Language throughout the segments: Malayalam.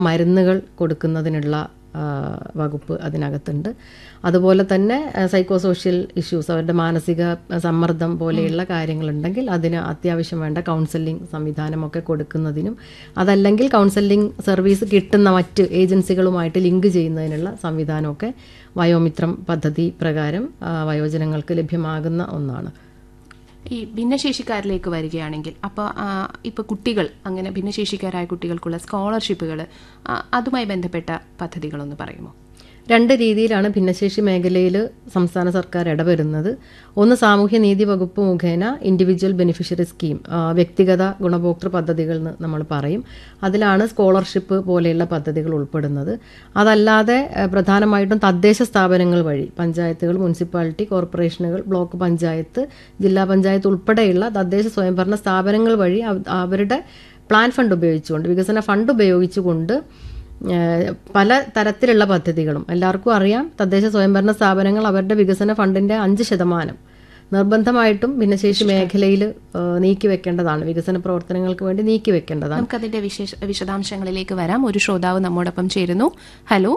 മരുന്നുകൾ കൊടുക്കുന്നതിനുള്ള ആ, വകുപ്പ് അതിനകത്തുണ്ട് അതുപോലെ തന്നെ സൈക്കോ സോഷ്യൽ ഇഷ്യൂസ് അവരുടെ മാനസിക സമ്മർദ്ദം പോലെയുള്ള കാര്യങ്ങളുണ്ടെങ്കിൽ അതിന് അത്യാവശ്യം വേണ്ട കൗൺസിലിംഗ് സംവിധാനമൊക്കെ കൊടുക്കുന്നതിനും അതല്ലെങ്കിൽ കൗൺസിലിംഗ് സർവീസ് കിട്ടുന്ന മറ്റ് ഏജൻസികളുമായിട്ട് ലിങ്ക് ചെയ്യുന്നതിനുള്ള സംവിധാനമൊക്കെ വയോമിത്രം പദ്ധതി പ്രകാരം ആ, വയോജനങ്ങൾക്ക് ലഭ്യമാകുന്ന ഒന്നാണ് ഈ ഭിന്നശേഷിക്കാരിലേക്ക് വരികയാണെങ്കിൽ അപ്പോൾ ഇപ്പോൾ കുട്ടികൾ അങ്ങനെ ഭിന്നശേഷിക്കാരായ കുട്ടികൾക്കുള്ള സ്കോളർഷിപ്പുകൾ അതുമായി ബന്ധപ്പെട്ട പദ്ധതികളൊന്ന് പറയുമോ രണ്ട് രീതിയിലാണ് ഭിന്നശേഷി മേഖലയിൽ സംസ്ഥാന സർക്കാർ ഇടപെടുന്നത് ഒന്ന് സാമൂഹ്യനീതി വകുപ്പ് മുഖേന ഇൻഡിവിജ്വൽ ബെനിഫിഷ്യറി സ്കീം ആ, വ്യക്തിഗത ഗുണഭോക്തൃ പദ്ധതികൾ എന്ന് നമ്മൾ പറയും അതിലാണ് സ്കോളർഷിപ്പ് പോലെയുള്ള പദ്ധതികൾ ഉൾപ്പെടുന്നത് അതല്ലാതെ ആ, പ്രധാനമായിട്ടും തദ്ദേശ സ്ഥാപനങ്ങൾ വഴി പഞ്ചായത്തുകൾ മുനിസിപ്പാലിറ്റി കോർപ്പറേഷനുകൾ ബ്ലോക്ക് പഞ്ചായത്ത് ജില്ലാ പഞ്ചായത്ത് ഉൾപ്പെടെയുള്ള തദ്ദേശ സ്വയംഭരണ സ്ഥാപനങ്ങൾ വഴി അവ- അവരുടെ പ്ലാൻ ഫണ്ട് ഉപയോഗിച്ചുകൊണ്ട് വികസന ഫണ്ട് ഉപയോഗിച്ചുകൊണ്ട് ഏഹ് പല തരത്തിലുള്ള പദ്ധതികളും എല്ലാവർക്കും അറിയാം തദ്ദേശ സ്വയംഭരണ സ്ഥാപനങ്ങൾ അവരുടെ വികസന ഫണ്ടിന്റെ അഞ്ച് ശതമാനം നിർബന്ധമായിട്ടും ഭിന്നശേഷി മേഖലയിൽ നീക്കി വെക്കേണ്ടതാണ് വികസന പ്രവർത്തനങ്ങൾക്ക് വേണ്ടി നീക്കി വെക്കേണ്ടതാണ് നമുക്കതിന്റെ വിശേഷ വിശദാംശങ്ങളിലേക്ക് വരാം ഒരു ശ്രോതാവ് നമ്മോടൊപ്പം ചേരുന്നു ഹലോ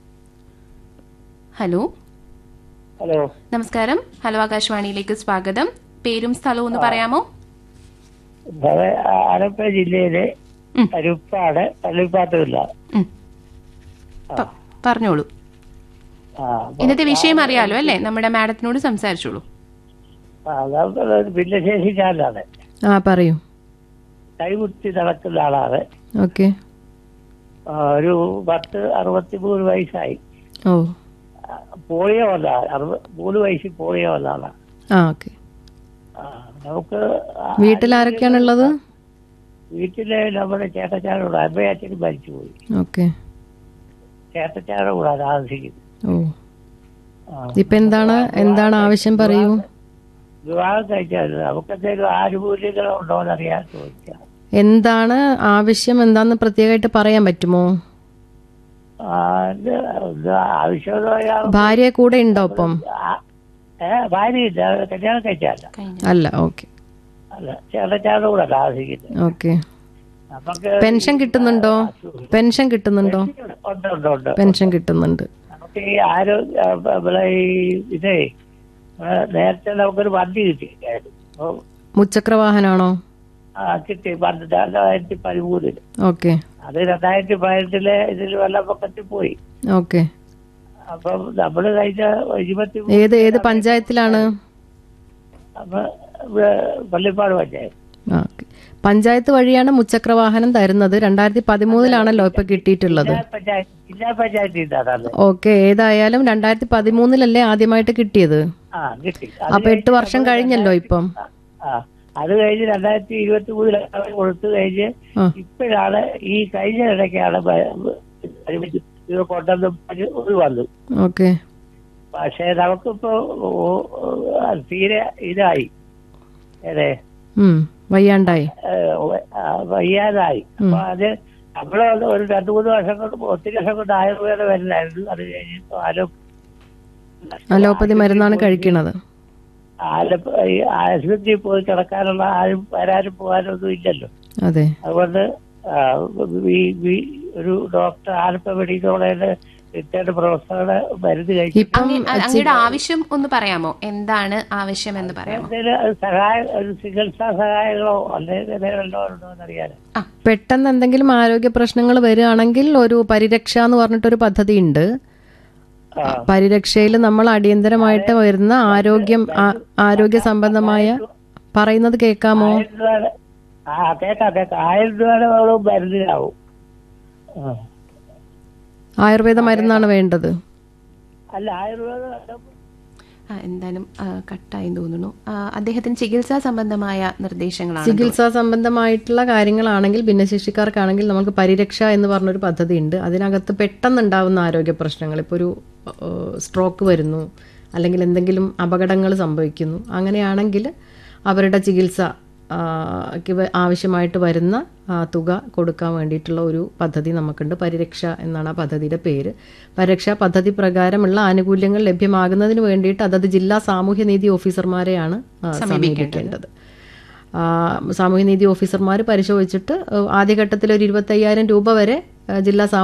ഹലോ ഹലോ നമസ്കാരം ഹലോ ആകാശവാണിയിലേക്ക് സ്വാഗതം പേരും സ്ഥലവും ഒന്ന് പറയാമോ ഞാൻ ആലപ്പുഴ ജില്ലയിലെ ഉം. അരുപ്പാട് പള്ളിപ്പാട്ടുമില്ല ഉം. പ- പറഞ്ഞോളൂ ആ അപ്പൊ ഇന്നത്തെ വിഷയം അറിയാലോ അല്ലേ നമ്മുടെ മാഡത്തിനോട് സംസാരിച്ചോളൂ ആ, നമുക്കൊരു ഭിന്നശേഷിക്കാരനാണ് ആ പറയൂ കൈകുത്തി നടക്കുന്ന ആളാണ് ഓക്കെ ആ, ഒരു പത്ത് അറുപത്തിമൂന്ന് വയസ്സായി ഓ ആ, പോളിയോ വന്ന അറുപ മൂന്ന് വയസ്സിൽ പോളിയോ വന്ന ആളാണ് ആ ഓക്കെ ആ, നമുക്ക് ആ, വീട്ടിൽ ആരൊക്കെയാണുള്ളത് വീട്ടില് നമ്മുടെ ചേട്ടച്ചാരുടെ കൂടെ അമ്മയച്ഛനും മരിച്ചുപോയി ഓക്കെ ചേട്ടച്ചാരുടെ കൂടെ താമസിക്കുന്നത് ഓ ആ. ഇപ്പൊ എന്താണ് എന്താണ് ആവശ്യം പറയൂ വിവാഹം കഴിച്ചാൽ നമുക്ക് എന്തെങ്കിലും ആനുകൂല്യങ്ങൾ ഉണ്ടോ എന്നറിയാൻ ചോദിക്കാം എന്താണ് ആവശ്യം എന്താന്ന് പ്രത്യേകമായിട്ട് പറയാൻ പറ്റുമോ ആ, ഇത് ഇത് ആവശ്യമെന്ന് പറയാൻ ഭാര്യ കൂടെ ഉണ്ടോ ഒപ്പം ആ- ഏ ഭാര്യയില്ല കല്യാണം കഴിച്ചല്ല കഴിഞ്ഞ അല്ല ഓക്കെ അല്ല ചേട്ടച്ചാരുടെ കൂടെ താമസിക്കുന്നത് ഓക്കെ നമുക്ക് പെൻഷൻ കിട്ടുന്നുണ്ടോ പെൻഷൻ കിട്ടുന്നുണ്ടോ ഉണ്ട് ഉണ്ട് ഉണ്ട് പെൻഷൻ കിട്ടുന്നുണ്ട് നമുക്ക് ഈ ആരോഗ്യ നമ്മളെ ഈ ഇതേ നമ്മളെ നേരത്തെ നമുക്കൊരു വണ്ടി കിട്ടിയായിരുന്നു അപ്പൊ മുച്ചക്ര വാഹനാണോ ആ കിട്ടി പണ്ട് രണ്ടായിരത്തി പതിമൂന്നില് ഓക്കെ അത് രണ്ടായിരത്തി പതിനെട്ടിലെ ഇതിൽ വെള്ളപ്പൊക്കത്തിൽ പോയി ഓക്കെ അപ്പം നമ്മള് കഴിഞ്ഞ ഇരുപത്തി ഏത് ഏത് പഞ്ചായത്തിലാണ് അപ്പൊ ഇവിടെ പള്ളിപ്പാട് പഞ്ചായത്ത് ആ, ഓക്കെ പഞ്ചായത്ത് വഴിയാണ് മുച്ചക്ര വാഹനം തരുന്നത് രണ്ടായിരത്തി പതിമൂന്നിലാണല്ലോ ഇപ്പൊ കിട്ടിയിട്ടുള്ളത് ജില്ലാ പഞ്ചായത്ത് ജില്ലാ പഞ്ചായത്തിൽ നിന്നാണ് ഓക്കെ ഏതായാലും രണ്ടായിരത്തി പതിമൂന്നിലല്ലേ ആദ്യമായിട്ട് കിട്ടിയത് ആ കിട്ടി അപ്പൊ എട്ട് വർഷം കഴിഞ്ഞല്ലോ ഇപ്പം ആ അത് കഴിഞ്ഞ് രണ്ടായിരത്തി ഇരുപത്തി മൂന്നിലാണ് കൊടുത്തു കഴിഞ്ഞ് ആ. ഇപ്പോഴാണ് ഈ കഴിഞ്ഞ ഇടയ്ക്കാണ് ബ- ഇത് കൊണ്ടുവന്ന് പറഞ്ഞ് ഒരു വന്നു ഓക്കെ പക്ഷേ നമുക്കിപ്പോ ഓ- ഓ- തീരെ ഇതായി അതെ ഉം വയ്യാണ്ടായി വയ്യാതായി അപ്പൊ അത് നമ്മള് ഒരു രണ്ടു മൂന്ന് വർഷം കൊണ്ട് ഒത്തിരി വർഷം കൊണ്ട് ആയുർവേദം വരുന്നായിരുന്നു അത് കഴിഞ്ഞിട്ട് ആലോ അലോപ്പതി മരുന്നാണ് കഴിക്കണത് ആലപ്പ ഈ ആശുപത്രിയിൽ പോയി കിടക്കാനുള്ള ആരും വരാനും പോകാനും ഒന്നും ഇല്ലല്ലോ അതെ അതുകൊണ്ട് ആ, ഈ- ഈ ഒരു ഡോക്ടർ ആലപ്പ മെഡിക്കൽ കോളേജിലെ റിട്ടയർഡ് പ്രൊഫസറുടെ മരുന്ന് കഴിച്ചു ഇപ്പം അങ്ങ- അങ്ങയുടെ ആവശ്യം ഒന്ന് പറയാമോ എന്താണ് ആവശ്യം എന്ന് പറയാമോ എന്തെങ്കിലും സഹായം ഒരു ചികിത്സാ സഹായങ്ങളോ അല്ലെങ്കിൽ എന്തെങ്കിലും ഉണ്ടോ എന്നറിയാനോ പെട്ടെന്ന് എന്തെങ്കിലും ആരോഗ്യ പ്രശ്നങ്ങൾ വരികയാണെങ്കിൽ ഒരു പരിരക്ഷ എന്ന് പറഞ്ഞിട്ടൊരു പദ്ധതി ഉണ്ട് ആ. പരിരക്ഷയിൽ നമ്മൾ അടിയന്തരമായിട്ട് വരുന്ന ആരോഗ്യം ആ- ആരോഗ്യ സംബന്ധമായ പറയുന്നത് കേൾക്കാമോ ആയിരം രൂപയുടെ ആ കേക്കാം കേക്കാം ആയിരം രൂപയുടെ നമ്മൾ മരുന്നിനാവും ആ. ആയുർവേദ മരുന്നാണ് വേണ്ടത് അല്ല ആയിരം രൂപ ആ, എന്തായാലും ആ, കട്ടായി തോന്നുന്നു ആ, അദ്ദേഹത്തിന് ചികിത്സാ സംബന്ധമായ നിർദ്ദേശങ്ങളാണ് ചികിത്സാ സംബന്ധമായിട്ടുള്ള കാര്യങ്ങളാണെങ്കിൽ ഭിന്നശേഷിക്കാർക്കാണെങ്കിൽ നമുക്ക് പരിരക്ഷ എന്ന് പറഞ്ഞൊരു പദ്ധതി ഉണ്ട് അതിനകത്ത് പെട്ടെന്നുണ്ടാവുന്ന ആരോഗ്യ പ്രശ്നങ്ങൾ ഇപ്പോൾ ഒരു സ്ട്രോക്ക് വരുന്നു അല്ലെങ്കിൽ എന്തെങ്കിലും അപകടങ്ങൾ സംഭവിക്കുന്നു അങ്ങനെയാണെങ്കിൽ അവരുടെ ചികിത്സ ആ, ക്ക് വ- ആവശ്യമായിട്ട് വരുന്ന ആ, തുക കൊടുക്കാൻ വേണ്ടിയിട്ടുള്ള ഒരു പദ്ധതി നമുക്കുണ്ട് പരിരക്ഷ എന്നാണ് ആ പദ്ധതിയുടെ പേര് പരിരക്ഷ പദ്ധതി പ്രകാരമുള്ള ആനുകൂല്യങ്ങൾ ലഭ്യമാകുന്നതിന് വേണ്ടിയിട്ട് അതത് ജില്ലാ സാമൂഹ്യനീതി ഓഫീസർമാരെയാണ് ആ, സമീപിക്കേണ്ടത് ആ, സാമൂഹ്യനീതി ഓഫീസർമാർ പരിശോധിച്ചിട്ട് ആ, ആദ്യഘട്ടത്തിൽ ഒരു ഇരുപത്തയ്യായിരം രൂപ വരെ ആ, ജില്ലാ